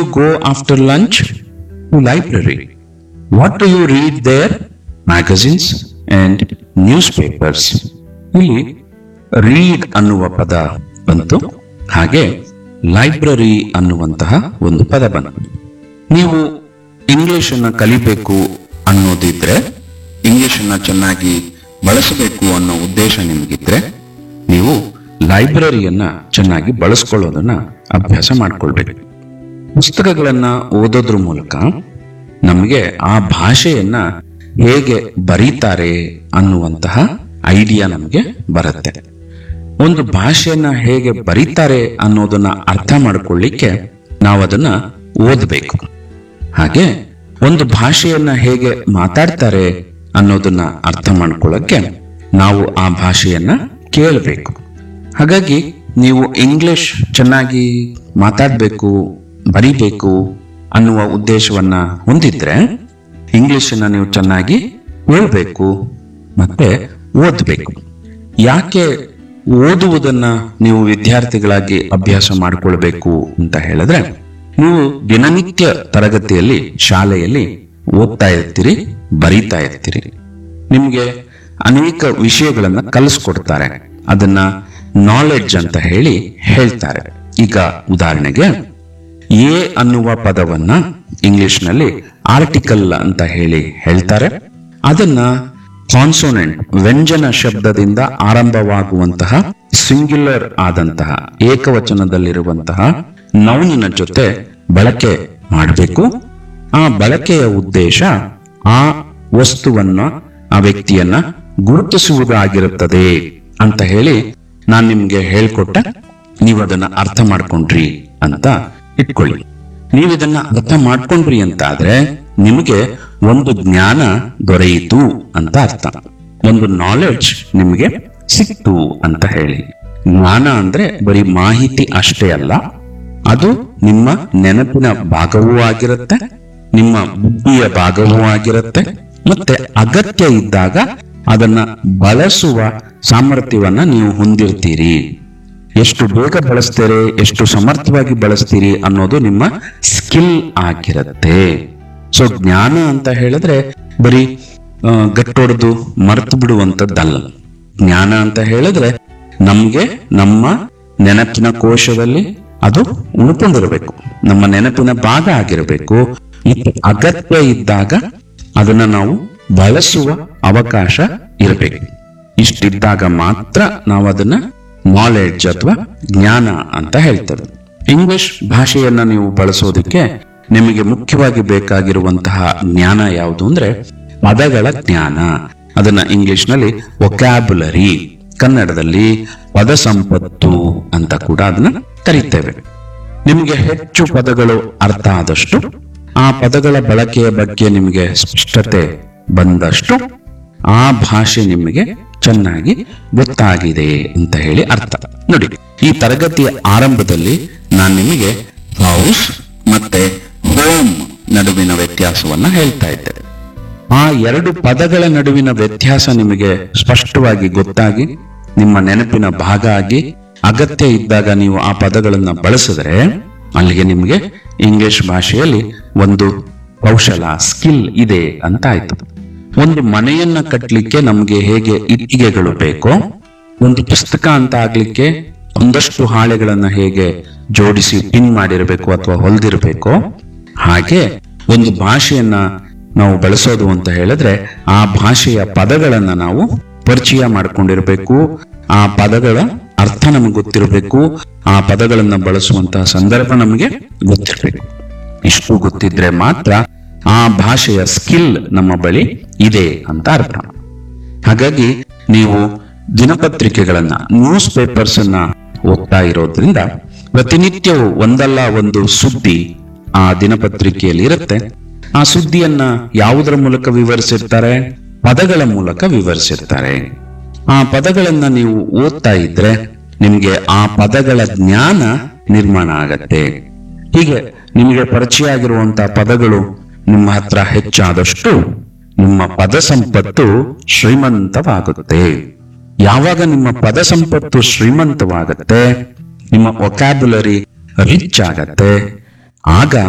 you go after lunch? To library. What do you read there? Magazines and newspapers. ಇಲ್ಲಿ read ಅನ್ನುವ ಪದ ಬಂತು ಹಾಗೆ ಲೈಬ್ರರಿ ಅನ್ನುವಂತಹ ಒಂದು ಪದ ಬಂತು ನೀವು ಇಂಗ್ಲಿಷ್ ಅನ್ನ ಕಲಿಬೇಕು ಅನ್ನೋದಿದ್ರೆ ಇಂಗ್ಲಿಷ್ ಅನ್ನ ಚೆನ್ನಾಗಿ ಬಳಸಬೇಕು ಅನ್ನೋ ಉದ್ದೇಶ ನಿಮಗಿದ್ರೆ ನೀವು ಲೈಬ್ರರಿಯನ್ನ ಚೆನ್ನಾಗಿ ಬಳಸ್ಕೊಳ್ಳೋದನ್ನ ಅಭ್ಯಾಸ ಮಾಡ್ಕೊಳ್ಬೇಕು ಪುಸ್ತಕಗಳನ್ನ ಓದೋದ್ರ ಮೂಲಕ ನಮಗೆ ಆ ಭಾಷೆಯನ್ನ ಹೇಗೆ ಬರೀತಾರೆ ಅನ್ನುವಂತಹ ಐಡಿಯಾ ನಮಗೆ ಬರುತ್ತೆ ಒಂದು ಭಾಷೆಯನ್ನ ಹೇಗೆ ಬರೀತಾರೆ ಅನ್ನೋದನ್ನ ಅರ್ಥ ಮಾಡ್ಕೊಳ್ಳಿಕ್ಕೆ ನಾವು ಅದನ್ನ ಓದಬೇಕು ಹಾಗೆ ಒಂದು ಭಾಷೆಯನ್ನ ಹೇಗೆ ಮಾತಾಡ್ತಾರೆ ಅನ್ನೋದನ್ನ ಅರ್ಥ ಮಾಡ್ಕೊಳ್ಳಕ್ಕೆ ನಾವು ಆ ಭಾಷೆಯನ್ನ ಕೇಳಬೇಕು ಹಾಗಾಗಿ ನೀವು ಇಂಗ್ಲಿಷ್ ಚೆನ್ನಾಗಿ ಮಾತಾಡಬೇಕು ಬರಿಬೇಕು ಅನ್ನುವ ಉದ್ದೇಶವನ್ನ ಹೊಂದಿದ್ರೆ ಇಂಗ್ಲಿಷನ್ನ ನೀವು ಚೆನ್ನಾಗಿ ಹೇಳ್ಬೇಕು ಮತ್ತೆ ಓದಬೇಕು ಯಾಕೆ ಓದುವುದನ್ನ ನೀವು ವಿದ್ಯಾರ್ಥಿಗಳಾಗಿ ಅಭ್ಯಾಸ ಮಾಡಿಕೊಳ್ಬೇಕು ಅಂತ ಹೇಳಿದ್ರೆ ನೀವು ದಿನನಿತ್ಯ ತರಗತಿಯಲ್ಲಿ ಶಾಲೆಯಲ್ಲಿ ಓದ್ತಾ ಇರ್ತೀರಿ ಬರೀತಾ ಇರ್ತೀರಿ ನಿಮ್ಗೆ ಅನೇಕ ವಿಷಯಗಳನ್ನ ಕಲಿಸ್ಕೊಡ್ತಾರೆ ಅದನ್ನ ನಾಲೆಡ್ಜ್ ಅಂತ ಹೇಳಿ ಹೇಳ್ತಾರೆ ಈಗ ಉದಾಹರಣೆಗೆ ಎ ಅನ್ನುವ ಪದವನ್ನ ಇಂಗ್ಲಿಷ್ನಲ್ಲಿ ಆರ್ಟಿಕಲ್ ಅಂತ ಹೇಳಿ ಹೇಳ್ತಾರೆ ಅದನ್ನ ಕಾನ್ಸೋನೆಂಟ್ ವ್ಯಂಜನ ಶಬ್ದದಿಂದ ಆರಂಭವಾಗುವಂತಹ ಸಿಂಗ್ಯುಲರ್ ಆದಂತಹ ಏಕವಚನದಲ್ಲಿರುವಂತಹ ನೌನಿನ ಜೊತೆ ಬಳಕೆ ಮಾಡಬೇಕು ಆ ಬಳಕೆಯ ಉದ್ದೇಶ ಆ ವಸ್ತುವನ್ನ ಆ ವ್ಯಕ್ತಿಯನ್ನ ಗುರುತಿಸುವುದಾಗಿರುತ್ತದೆ ಅಂತ ಹೇಳಿ ನಾನ್ ನಿಮ್ಗೆ ಹೇಳ್ಕೊಟ್ಟ ನೀವು ಅದನ್ನ ಅರ್ಥ ಮಾಡ್ಕೊಂಡ್ರಿ ಅಂತ ಇಟ್ಕೊಳ್ಳಿ ನೀವು ಇದನ್ನ ಅರ್ಥ ಮಾಡ್ಕೊಂಡ್ರಿ ಅಂತ ಆದ್ರೆ ನಿಮಗೆ ಒಂದು ಜ್ಞಾನ ದೊರೆಯಿತು ಅಂತ ಅರ್ಥ ಒಂದು ನಾಲೆಡ್ಜ್ ನಿಮಗೆ ಸಿಕ್ತು ಅಂತ ಹೇಳಿ ಜ್ಞಾನ ಅಂದ್ರೆ ಬರೀ ಮಾಹಿತಿ ಅಷ್ಟೇ ಅಲ್ಲ ಅದು ನಿಮ್ಮ ನೆನಪಿನ ಭಾಗವೂ ಆಗಿರುತ್ತೆ ನಿಮ್ಮ ಬುದ್ಧಿಯ ಭಾಗವೂ ಆಗಿರುತ್ತೆ ಮತ್ತೆ ಅಗತ್ಯ ಇದ್ದಾಗ ಅದನ್ನ ಬಳಸುವ ಸಾಮರ್ಥ್ಯವನ್ನ ನೀವು ಹೊಂದಿರ್ತೀರಿ ಎಷ್ಟು ಬೇಗ ಬಳಸ್ತೀರಿ ಎಷ್ಟು ಸಮರ್ಥವಾಗಿ ಬಳಸ್ತೀರಿ ಅನ್ನೋದು ನಿಮ್ಮ ಸ್ಕಿಲ್ ಆಗಿರುತ್ತೆ ಸೊ ಜ್ಞಾನ ಅಂತ ಹೇಳಿದ್ರೆ ಬರೀ ಆ, ಗಟ್ಟೊಡೆದು ಮರೆತು ಬಿಡುವಂತದ್ದಲ್ಲ ಜ್ಞಾನ ಅಂತ ಹೇಳಿದ್ರೆ ನಮ್ಗೆ ನಮ್ಮ ನೆನಪಿನ ಕೋಶದಲ್ಲಿ ಅದು ಉಳ್ಕೊಂಡಿರಬೇಕು ನಮ್ಮ ನೆನಪಿನ ಭಾಗ ಆಗಿರಬೇಕು ಮತ್ತೆ ಅಗತ್ಯ ಇದ್ದಾಗ ಅದನ್ನ ನಾವು ಬಳಸುವ ಅವಕಾಶ ಇರಬೇಕು ಇಷ್ಟಿದ್ದಾಗ ಮಾತ್ರ ನಾವು ಅದನ್ನ ನಾಲೆಡ್ಜ್ ಅಥವಾ ಜ್ಞಾನ ಅಂತ ಹೇಳ್ತೇವೆ ಇಂಗ್ಲಿಷ್ ಭಾಷೆಯನ್ನ ನೀವು ಬಳಸೋದಕ್ಕೆ ನಿಮಗೆ ಮುಖ್ಯವಾಗಿ ಬೇಕಾಗಿರುವಂತಹ ಜ್ಞಾನ ಯಾವುದು ಅಂದ್ರೆ ಪದಗಳ ಜ್ಞಾನ ಅದನ್ನ ಇಂಗ್ಲಿಷ್ ನಲ್ಲಿ ಒಕ್ಯಾಬುಲರಿ ಕನ್ನಡದಲ್ಲಿ ಪದ ಸಂಪತ್ತು ಅಂತ ಕೂಡ ಅದನ್ನ ಕರೀತೇವೆ ನಿಮಗೆ ಹೆಚ್ಚು ಪದಗಳು ಅರ್ಥ ಆದಷ್ಟು ಆ ಪದಗಳ ಬಳಕೆಯ ಬಗ್ಗೆ ನಿಮಗೆ ಸ್ಪಷ್ಟತೆ ಬಂದಷ್ಟು ಆ ಭಾಷೆ ನಿಮಗೆ ಚೆನ್ನಾಗಿ ಗೊತ್ತಾಗಿದೆ ಅಂತ ಹೇಳಿ ಅರ್ಥ ನೋಡಿ ಈ ತರಗತಿಯ ಆರಂಭದಲ್ಲಿ ನಾನು ನಿಮಗೆ ಹೌಸ್ ಮತ್ತೆ ಹೋಮ್ ನಡುವಿನ ವ್ಯತ್ಯಾಸವನ್ನ ಹೇಳ್ತಾ ಇದ್ದೆ ಆ ಎರಡು ಪದಗಳ ನಡುವಿನ ವ್ಯತ್ಯಾಸ ನಿಮಗೆ ಸ್ಪಷ್ಟವಾಗಿ ಗೊತ್ತಾಗಿ ನಿಮ್ಮ ನೆನಪಿನ ಭಾಗ ಆಗಿ ಅಗತ್ಯ ಇದ್ದಾಗ ನೀವು ಆ ಪದಗಳನ್ನ ಬಳಸಿದ್ರೆ ಅಲ್ಲಿಗೆ ನಿಮಗೆ ಇಂಗ್ಲಿಷ್ ಭಾಷೆಯಲ್ಲಿ ಒಂದು ಕೌಶಲ ಸ್ಕಿಲ್ ಇದೆ ಅಂತ ಆಯ್ತು ಒಂದು ಮನೆಯನ್ನ ಕಟ್ಟಲಿಕ್ಕೆ ನಮಗೆ ಹೇಗೆ ಇಟ್ಟಿಗೆಗಳು ಬೇಕೋ ಒಂದು ಪುಸ್ತಕ ಅಂತ ಆಗ್ಲಿಕ್ಕೆ ಒಂದಷ್ಟು ಹಾಳೆಗಳನ್ನ ಹೇಗೆ ಜೋಡಿಸಿ ಪಿನ್ ಮಾಡಿರಬೇಕು ಅಥವಾ ಹೊಲ್ದಿರಬೇಕು ಹಾಗೆ ಒಂದು ಭಾಷೆಯನ್ನ ನಾವು ಬಳಸೋದು ಅಂತ ಹೇಳಿದ್ರೆ ಆ ಭಾಷೆಯ ಪದಗಳನ್ನ ನಾವು ಪರಿಚಯ ಮಾಡ್ಕೊಂಡಿರ್ಬೇಕು ಆ ಪದಗಳ ಅರ್ಥ ನಮಗೆ ಗೊತ್ತಿರಬೇಕು ಆ ಪದಗಳನ್ನ ಬಳಸುವಂತಹ ಸಂದರ್ಭ ನಮಗೆ ಗೊತ್ತಿರಬೇಕು ಇಷ್ಟು ಗೊತ್ತಿದ್ರೆ ಮಾತ್ರ ಆ ಭಾಷೆಯ ಸ್ಕಿಲ್ ನಮ್ಮ ಬಳಿ ಇದೆ ಅಂತ ಅರ್ಥ ಹಾಗಾಗಿ ನೀವು ದಿನಪತ್ರಿಕೆಗಳನ್ನ ನ್ಯೂಸ್ ಪೇಪರ್ಸ್ ಅನ್ನ ಓದ್ತಾ ಇರೋದ್ರಿಂದ ಪ್ರತಿನಿತ್ಯವೂ ಒಂದಲ್ಲ ಒಂದು ಸುದ್ದಿ ಆ ದಿನಪತ್ರಿಕೆಯಲ್ಲಿ ಇರುತ್ತೆ ಆ ಸುದ್ದಿಯನ್ನ ಯಾವುದರ ಮೂಲಕ ವಿವರಿಸಿರ್ತಾರೆ ಪದಗಳ ಮೂಲಕ ವಿವರಿಸಿರ್ತಾರೆ ಆ ಪದಗಳನ್ನ ನೀವು ಓದ್ತಾ ಇದ್ರೆ ನಿಮ್ಗೆ ಆ ಪದಗಳ ಜ್ಞಾನ ನಿರ್ಮಾಣ ಆಗತ್ತೆ ಹೀಗೆ ನಿಮಗೆ ಪರಿಚಯ ಆಗಿರುವಂತಹ ಪದಗಳು ನಿಮ್ಮ ಹತ್ರ ಹೆಚ್ಚಾದಷ್ಟು ನಿಮ್ಮ ಪದ ಸಂಪತ್ತು ಶ್ರೀಮಂತವಾಗುತ್ತೆ ಯಾವಾಗ ನಿಮ್ಮ ಪದ ಸಂಪತ್ತು ಶ್ರೀಮಂತವಾಗತ್ತೆ ನಿಮ್ಮ ಒಕ್ಯಾಬುಲರಿ ರಿಚ್ ಆಗತ್ತೆ ಆಗ